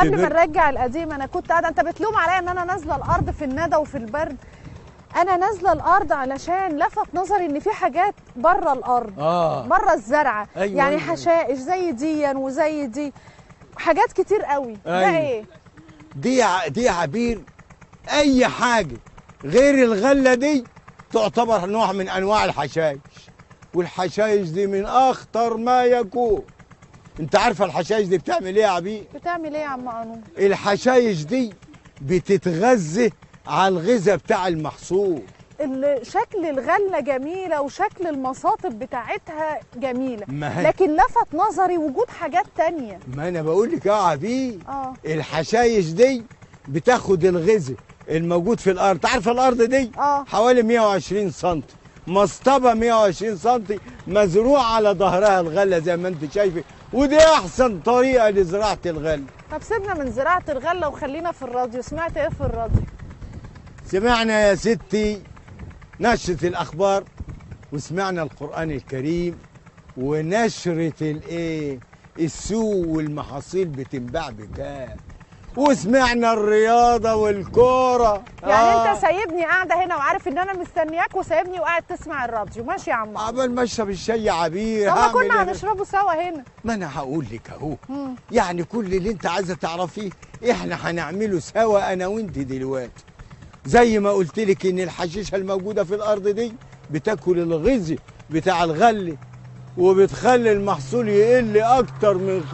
قبل ما تقدر- نرجع القديم انا كنت قاعده انت بتلوم عليا ان انا نازله الارض في الندى وفي البرد انا نازله الارض علشان لفت نظري ان في حاجات بره الارض اه بره الزرعه أيوة، يعني أيوة. حشائش زي دي وزي دي حاجات كتير قوي ده أيوة. ايه دي ع- دي عبير اي حاجه غير الغله دي تعتبر نوع من انواع الحشائش والحشائش دي من اخطر ما يكون انت عارفه الحشائش دي بتعمل ايه يا عبير بتعمل ايه يا عم قانون الحشائش دي بتتغذى على الغذاء بتاع المحصول ال- شكل الغله جميله وشكل المصاطب بتاعتها جميله ما هي- لكن لفت نظري وجود حاجات تانية ما انا بقول لك يا عبير اه الحشائش دي بتاخد الغذاء الموجود في الارض عارفه الارض دي اه حوالي 120 سم مسطبه 120 سم مزروع على ظهرها الغله زي ما انت شايفه ودي احسن طريقه لزراعه الغله طب سيبنا من زراعه الغله وخلينا في الراديو سمعت ايه في الراديو سمعنا يا ستي نشرة الأخبار وسمعنا القرآن الكريم ونشرة الإيه السوق والمحاصيل بتنباع بكام وسمعنا الرياضة والكورة يعني آه. انت سايبني قاعده هنا وعارف ان انا مستنياك وسايبني وقاعد تسمع الراديو ماشي يا عم عمرو. عبال ما اشرب الشاي يا عبير طب ما هعمل كنا إيه؟ هنشربه سوا هنا ما انا هقول لك اهو مم. يعني كل اللي انت عايزه تعرفيه احنا هنعمله سوا انا وانت دلوقتي زي ما قلت لك ان الحشيشه الموجوده في الارض دي بتاكل الغذاء بتاع الغله وبتخلي المحصول يقل اكتر من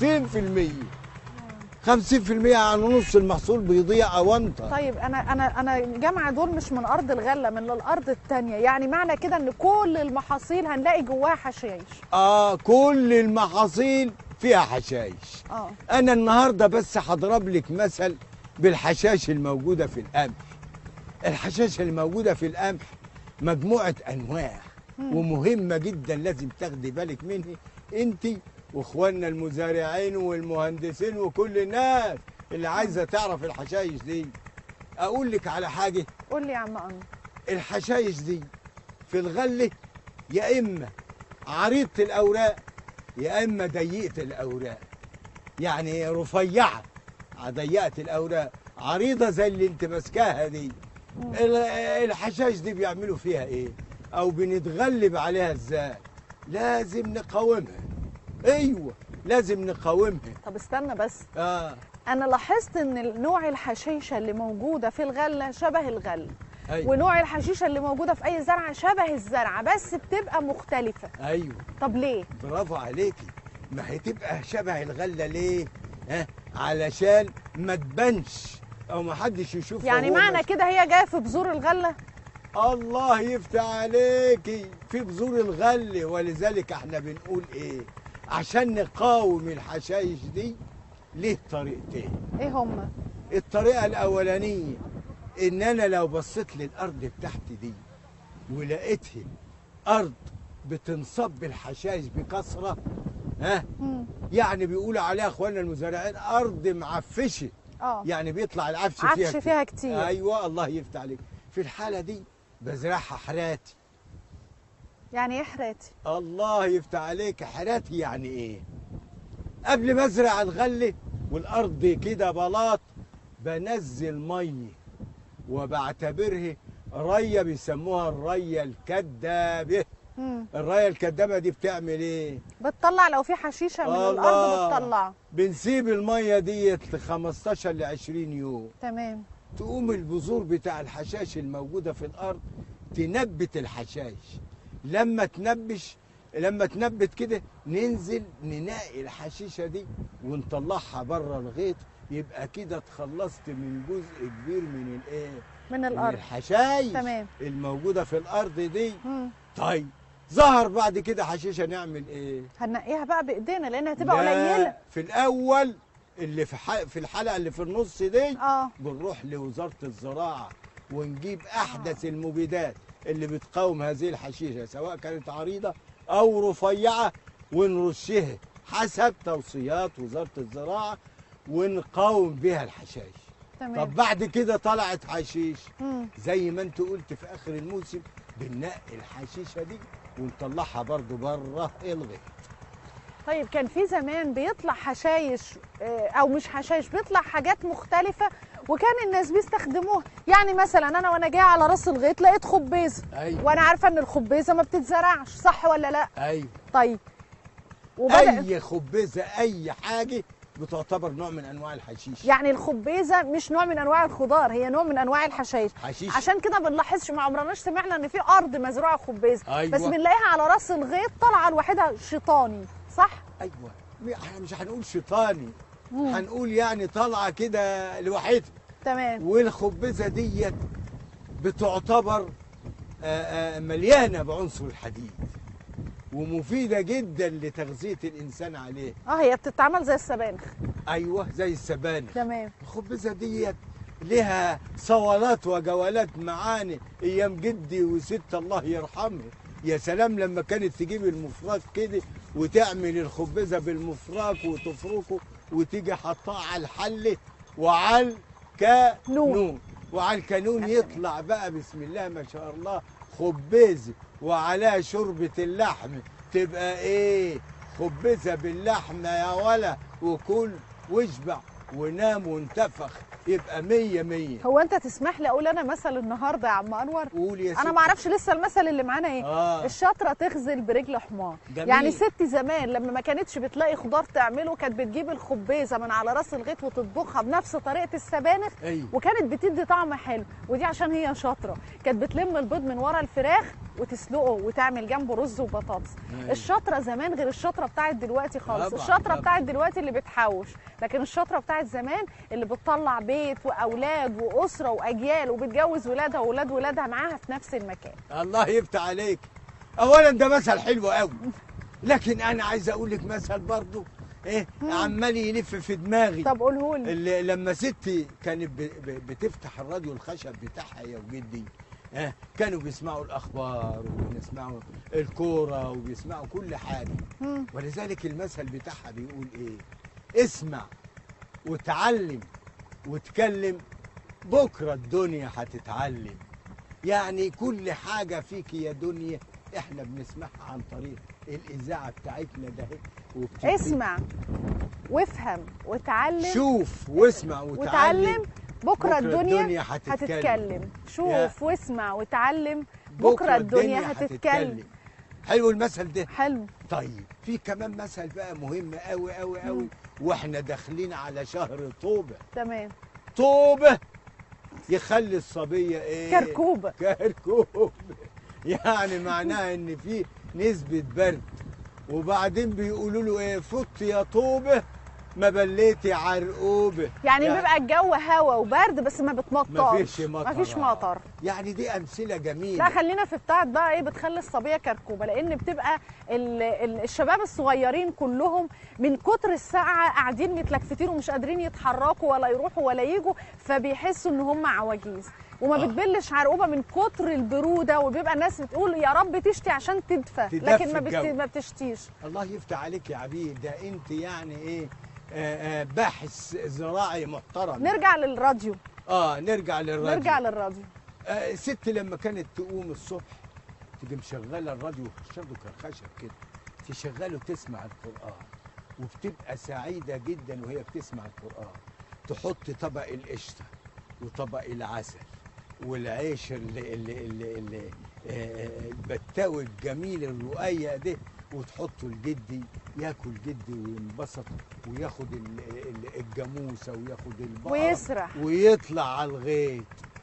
50% 50% يعني نص المحصول بيضيع اونطه طيب انا انا انا جامعه دول مش من ارض الغله من الارض التانية يعني معنى كده ان كل المحاصيل هنلاقي جواها حشائش اه كل المحاصيل فيها حشائش اه انا النهارده بس هضرب لك مثل بالحشائش الموجوده في القمح الحشائش الموجوده في القمح مجموعه انواع ومهمه جدا لازم تاخدي بالك منها انت واخواننا المزارعين والمهندسين وكل الناس اللي عايزه تعرف الحشائش دي اقول لك على حاجه قول لي يا عم قانون الحشائش دي في الغله يا اما عريضه الاوراق يا اما ضيقه الاوراق يعني رفيعه ضيقه الاوراق عريضه زي اللي انت ماسكاها دي ال- الحشائش دي بيعملوا فيها ايه او بنتغلب عليها ازاي لازم نقاومها ايوه لازم نقاومها طب استنى بس اه انا لاحظت ان نوع الحشيشه اللي موجوده في الغله شبه الغله ايوه ونوع الحشيشه اللي موجوده في اي زرعه شبه الزرعه بس بتبقى مختلفه ايوه طب ليه برافو عليكي ما هي تبقى شبه الغله ليه ها علشان ما تبانش او ما حدش يشوفها يعني وهو معنى ماشي. كده هي جايه في بذور الغله الله يفتح عليكي في بذور الغل ولذلك احنا بنقول ايه عشان نقاوم الحشائش دي ليه طريقتين ايه هما الطريقه الاولانيه ان انا لو بصيت للارض بتاعتي دي ولقيتها ارض بتنصب بالحشائش بكثره ها مم. يعني بيقولوا عليها اخواننا المزارعين ارض معفشه اه يعني بيطلع العفش فيها عفش كتير. فيها كتير ايوه الله يفتح عليك في الحاله دي بزرعها حراتي يعني ايه حراتي الله يفتح عليك حراتي يعني ايه قبل ما ازرع الغله والارض كده بلاط بنزل ميه وبعتبرها ريه بيسموها الريه الكدابه مم. الريه الكدابه دي بتعمل ايه بتطلع لو في حشيشه من الله. الارض بتطلع بنسيب الميه ديت ل 15 ل 20 يوم تمام تقوم البذور بتاع الحشائش الموجوده في الارض تنبت الحشائش لما تنبش لما تنبت كده ننزل ننقي الحشيشه دي ونطلعها بره الغيط يبقى كده اتخلصت من جزء كبير من الايه من من الارض الحشائش تمام. الموجوده في الارض دي مم. طيب ظهر بعد كده حشيشه نعمل ايه هنقيها بقى بايدينا لانها هتبقى لا، قليله في الاول اللي في ح- في الحلقه اللي في النص دي اه بنروح لوزاره الزراعه ونجيب احدث المبيدات اللي بتقاوم هذه الحشيشه سواء كانت عريضه او رفيعه ونرشها حسب توصيات وزاره الزراعه ونقاوم بها الحشائش تمام طب بعد كده طلعت حشيش مم. زي ما انت قلت في اخر الموسم بننقي الحشيشه دي ونطلعها برضو بره الغيط طيب كان في زمان بيطلع حشايش آه، او مش حشايش بيطلع حاجات مختلفه وكان الناس بيستخدموها يعني مثلا انا وانا جايه على راس الغيط لقيت خبيزه ايوه وانا عارفه ان الخبيزه ما بتتزرعش صح ولا لا ايوه طيب وبدا اي خبزه اي حاجه بتعتبر نوع من انواع الحشيش يعني الخبيزه مش نوع من انواع الخضار هي نوع من انواع الحشائش حشيش عشان كده بنلاحظش ما عمرناش سمعنا ان في ارض مزروعه خبيزه أيوة. بس بنلاقيها على راس الغيط طالعه لوحدها شيطاني صح ايوه احنا مش هنقول شيطاني مم. هنقول يعني طالعه كده لوحدها تمام والخبزه ديت بتعتبر آه، آه، مليانه بعنصر الحديد ومفيده جدا لتغذيه الانسان عليه اه هي بتتعمل زي السبانخ ايوه زي السبانخ تمام الخبزه ديت لها صولات وجولات معاني ايام جدي وست الله يرحمه يا سلام لما كانت تجيب المفرك كده وتعمل الخبزه بالمفرك وتفركه وتيجي حطاه على الحله وعلى الكانون وعلى الكانون يطلع بقى بسم الله ما شاء الله خبزه وعليها شوربه اللحم تبقى ايه خبزه باللحمه يا ولا وكل واشبع ونام وانتفخ يبقى مية مية هو انت تسمح لي اقول انا مثل النهارده يا عم انور قول يا انا ستي. ما اعرفش لسه المثل اللي معانا ايه اه الشاطره تغزل برجل حمار جميل. يعني ست زمان لما ما كانتش بتلاقي خضار تعمله كانت بتجيب الخبيزه من على راس الغيط وتطبخها بنفس طريقه السبانخ ايوه وكانت بتدي طعم حلو ودي عشان هي شاطره كانت بتلم البيض من ورا الفراخ وتسلقه وتعمل جنبه رز وبطاطس أيوة. الشاطره زمان غير الشاطره بتاعت دلوقتي خالص طبعاً، الشاطره طبعاً. بتاعت دلوقتي اللي بتحوش لكن الشاطره بتاعت زمان اللي بتطلع بيت واولاد واسره واجيال وبتجوز ولادها واولاد ولادها معاها في نفس المكان الله يفتح عليك اولا ده مثل حلو قوي لكن انا عايز اقول لك مثل برضه ايه عمال يلف في دماغي طب قوله لي اللي لما ستي كانت ب- ب- بتفتح الراديو الخشب بتاعها يا وجدي اه كانوا بيسمعوا الاخبار وبيسمعوا الكوره وبيسمعوا كل حاجه مم. ولذلك المثل بتاعها بيقول ايه اسمع وتعلم وتكلم بكره الدنيا هتتعلم يعني كل حاجه فيك يا دنيا احنا بنسمعها عن طريق الاذاعه بتاعتنا ده وبتدي- اسمع وافهم وتعلم شوف واسمع وتعلم وتعلم بكره الدنيا هتتكلم هتتكلم شوف يا. واسمع وتعلم بكره الدنيا هتتكلم حلو المثل ده حلو طيب في كمان مثل بقى مهم قوي قوي قوي واحنا داخلين على شهر طوبه تمام طوبه يخلي الصبيه ايه كركوبه كركوب يعني معناها ان في نسبه برد وبعدين بيقولوا له ايه فت يا طوبه ما بليتي عرقوبه يعني يعني- بيبقى الجو هوا وبرد بس ما بتمطرش مفيش مطر مفيش آه. مطر يعني دي امثله لا جميله خلينا في بتاعت بقى ايه بتخلي الصبيه كركوبه لان بتبقى ال ال الشباب الصغيرين كلهم من كتر الساعه قاعدين متلكفتين ومش قادرين يتحركوا ولا يروحوا ولا يجوا فبيحسوا ان هم عواجيز وما آه. بتبلش عرقوبه من كتر البروده وبيبقى الناس بتقول يا رب تشتي عشان تدفى تدفي لكن ما, بت... الجو. ما بتشتيش الله يفتح عليك يا عبيد ده انت يعني ايه آه آه باحث زراعي محترم نرجع للراديو اه نرجع للراديو نرجع للراديو آه ست لما كانت تقوم الصبح تيجي مشغله الراديو شدوا كالخشب كده تشغله تسمع القران وبتبقى سعيده جدا وهي بتسمع القران تحط طبق القشطه وطبق العسل والعيش اللي اللي اللي, اللي آه، البتاوي الجميل الرقيق ده وتحطه لجدي ياكل جدي وينبسط وياخد ال- ال- الجاموسه وياخد البقره ويسرح ويطلع على الغيط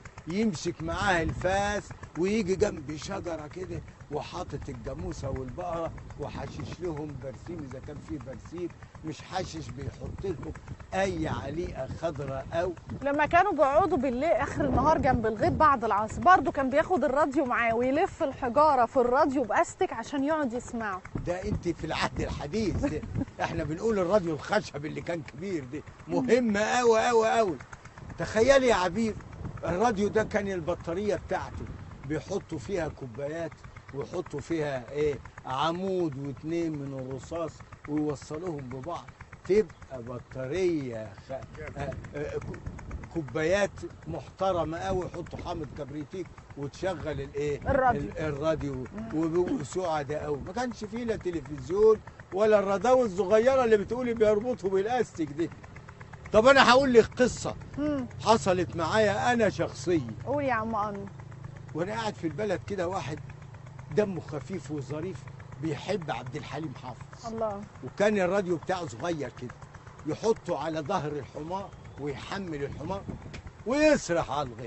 يمسك معاه الفاس ويجي جنب شجره كده وحاطط الجاموسه والبقره وحشش لهم برسيم اذا كان فيه برسيم مش حشش بيحط لهم اي عليقه خضراء او لما كانوا بيقعدوا بالليل اخر النهار جنب الغيط بعد العصر برضه كان بياخد الراديو معاه ويلف الحجاره في الراديو باستك عشان يقعد يسمعه ده انت في العهد الحديث ده. احنا بنقول الراديو الخشب اللي كان كبير ده مهم قوي قوي قوي تخيلي يا عبير الراديو ده كان البطاريه بتاعته بيحطوا فيها كوبايات ويحطوا فيها ايه عمود واتنين من الرصاص ويوصلوهم ببعض تبقى بطاريه خ... آه، آه، كو- كوبايات محترمه قوي يحطوا حامض كبريتيك وتشغل الايه الراديو. ال- الراديو وبيبقوا سعداء قوي ما كانش فيه لا تلفزيون ولا الرضاوي الصغيره اللي بتقولي بيربطوا بالاستيك دي طب انا هقول لك قصه مم. حصلت معايا انا شخصيا قول يا عم انور وانا قاعد في البلد كده واحد دمه خفيف وظريف بيحب عبد الحليم حافظ الله وكان الراديو بتاعه صغير كده يحطه على ظهر الحمار ويحمل الحمار ويسرح على الغيط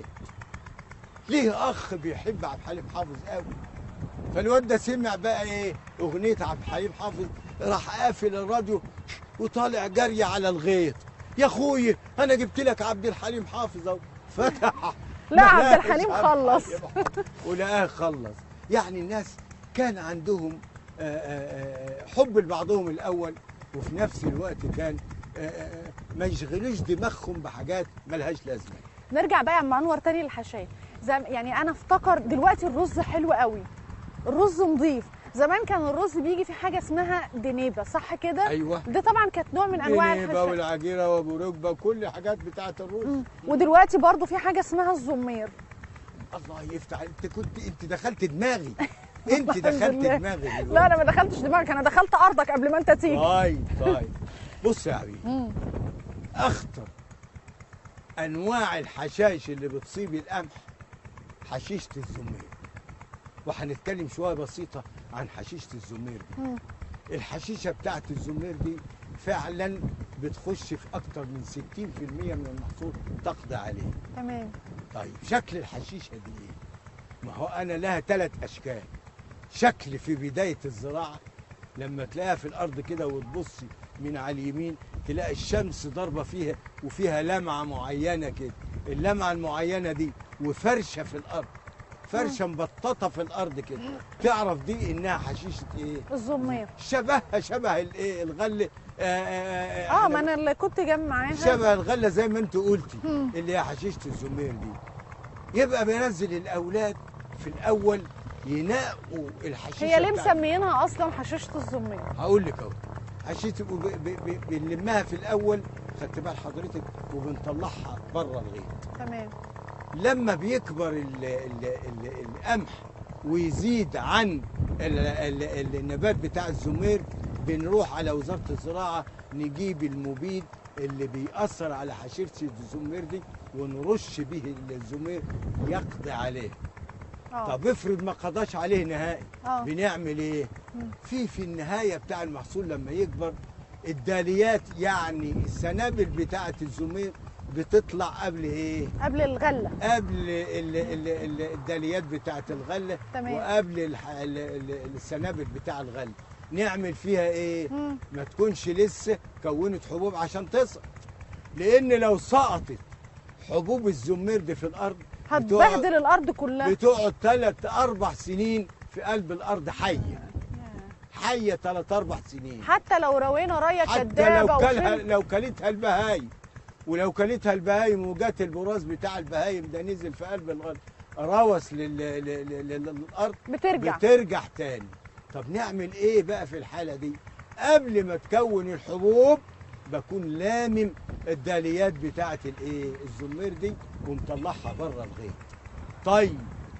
ليه اخ بيحب عبد الحليم حافظ قوي فالواد ده سمع بقى ايه اغنيه عبد الحليم حافظ راح قافل الراديو وطالع جري على الغيط يا اخويا انا جبت لك عبد الحليم حافظ اهو فتح لا، عبد ملهاش الحليم عبد خلص. الحليم حافظ. ولقاه خلص يعني الناس كان عندهم آه، آه، آه، حب لبعضهم الاول وفي نفس الوقت كان آه، آه، ما يشغلوش دماغهم بحاجات ملهاش لازمه نرجع بقى يا عم انور تاني للحشايه زي يعني انا افتكر دلوقتي الرز حلو قوي الرز نظيف زمان كان الرز بيجي في حاجه اسمها دنيبه صح كده ايوه ده طبعا كانت نوع من انواع النيبه الحشايه والعجيره وابو ركبه وكل الحاجات بتاعه الرز مم. ودلوقتي برضو في حاجه اسمها الزمير الله يفتح انت كنت انت دخلت دماغي انت دخلت لله. دماغي دلوقتي. لا انا ما دخلتش دماغك انا دخلت ارضك قبل ما انت تيجي طيب طيب بص يا حبيبي مم. اخطر انواع الحشائش اللي بتصيب القمح حشيشه الزمير وهنتكلم شويه بسيطه عن حشيشه الزمير دي مم. الحشيشه بتاعت الزمير دي فعلا بتخش في اكتر من 60% من المحصول تقضي عليه تمام طيب شكل الحشيشه دي ايه ما هو انا لها ثلاث اشكال شكل في بدايه الزراعه لما تلاقيها في الارض كده وتبصي من على اليمين تلاقي الشمس ضاربه فيها وفيها لمعه معينه كده اللمعه المعينه دي وفرشه في الارض فرشه مبططه في الارض كده تعرف دي انها حشيشه ايه الزمير شبهها شبه الايه الغله آه, آه, اه إحنا ما انا اللي كنت جنب معاها شبه الغله زي ما انت قلتي مم. اللي هي حشيشه الزمير دي يبقى بينزل الاولاد في الاول ينقوا الحشيشه هي ليه بتاعت- مسميينها اصلا حشيشه الزمير هقول لك اهو حشيشه ب- ب- ب- بنلمها في الاول خدت بال حضرتك وبنطلعها بره الغيط تمام لما بيكبر ال ال ال القمح ويزيد عن ال ال ال النبات بتاع الزمير بنروح على وزارة الزراعة نجيب المبيد اللي بيأثر على حشيشة الزمير دي ونرش به الزمير يقضي عليه اه طب افرض ما قضاش عليه نهائي اه بنعمل ايه مم. في في النهاية بتاع المحصول لما يكبر الداليات يعني السنابل بتاعة الزمير بتطلع قبل ايه قبل الغله قبل ال- ال- ال- الداليات بتاعه الغله تمام. وقبل الح- ال- ال- السنابل بتاع الغله نعمل فيها ايه مم. ما تكونش لسه كونت حبوب عشان تسقط لان لو سقطت حبوب الزمير دي في الارض بتقعد- هتبهدل الارض كلها بتقعد ثلاث اربع سنين في قلب الارض حيه حيه ثلاث اربع سنين حتى لو روينا رايه حتى لو كدابه كلها وشلت لو كلتها البهايم ولو كلتها البهايم وجات البراز بتاع البهايم ده نزل في قلب الغد روس لل... لل... لل... للارض بترجع بترجع تاني طب نعمل ايه بقى في الحاله دي قبل ما تكون الحبوب بكون لامم الداليات بتاعه الايه الزمير دي ومطلعها بره الغيط طيب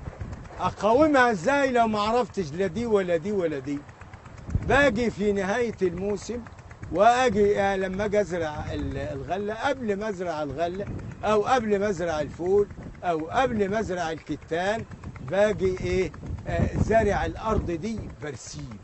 اقاومها ازاي لو ما عرفتش لا دي ولا دي ولا دي باجي في نهايه الموسم واجي آه، لما اجي ازرع ال- الغله قبل ما ازرع الغله او قبل ما ازرع الفول او قبل ما ازرع الكتان باجي ايه آه، زارع الارض دي برسيم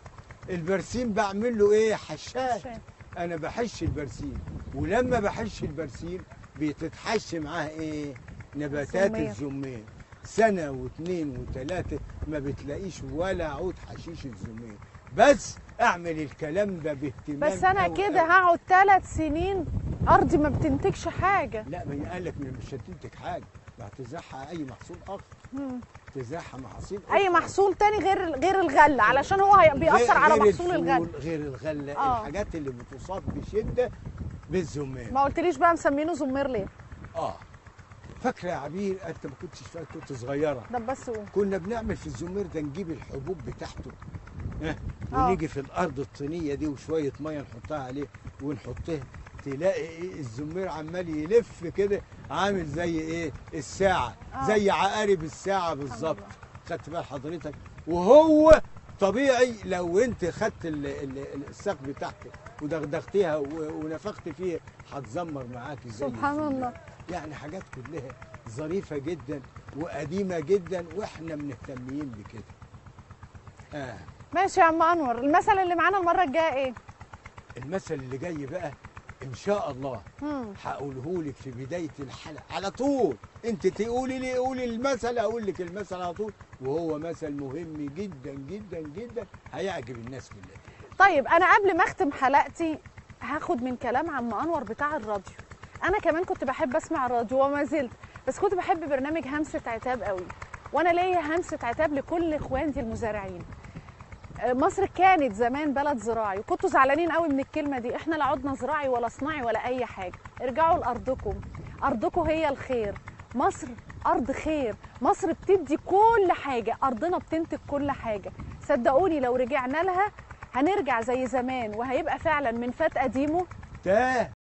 البرسيم بعمل له ايه حشات عشان. انا بحش البرسيم ولما بحش البرسيم بتتحش معاها ايه نباتات الزمير. الزمير سنه واثنين وثلاثه ما بتلاقيش ولا عود حشيش الزمير بس اعمل الكلام ده باهتمام بس انا أوي كده أوي. هقعد ثلاث سنين ارضي ما بتنتجش حاجه لا ما قال لك مش هتنتج حاجه ما هتزرعها اي محصول اخر مم. تزرعها محاصيل اي أخرى. محصول تاني غير غير الغله علشان هو هي- بيأثر غير- على غير محصول الفول، الغله غير الغله آه. الحاجات اللي بتصاب بشده بالزمير ما قلتليش بقى مسمينه زمير ليه اه فاكره يا عبير انت ما كنتش فاكره كنت صغيره ده بس قول كنا بنعمل في الزمير ده نجيب الحبوب بتاعته ها آه. ونيجي في الارض الطينيه دي وشويه ميه نحطها عليه ونحطها تلاقي ايه الزمير عمال يلف كده عامل زي ايه الساعه آه. زي عقارب الساعه بالظبط الله. خدت بال حضرتك وهو طبيعي لو انت خدت ال- ال- الساق بتاعتك ودغدغتيها و- ونفخت فيها هتزمر معاكي زي سبحان الفل. الله. يعني حاجات كلها ظريفه جدا وقديمه جدا واحنا مهتمين بكده اه ماشي يا عم انور المثل اللي معانا المره الجايه ايه المثل اللي جاي بقى ان شاء الله مم. هقوله لك في بدايه الحلقه على طول انت تقولي لي قولي المثل اقول لك المثل على طول وهو مثل مهم جدا جدا جدا هيعجب الناس كلها طيب انا قبل ما اختم حلقتي هاخد من كلام عم انور بتاع الراديو انا كمان كنت بحب اسمع الراديو وما زلت بس كنت بحب برنامج همسه عتاب قوي وانا ليا همسه عتاب لكل اخواني المزارعين آه، مصر كانت زمان بلد زراعي وكنتوا زعلانين قوي من الكلمه دي احنا لا عدنا زراعي ولا صناعي ولا اي حاجه ارجعوا لارضكم ارضكم هي الخير مصر ارض خير مصر بتدي كل حاجه ارضنا بتنتج كل حاجه صدقوني لو رجعنا لها هنرجع زي زمان وهيبقى فعلا من فات قديمه تاه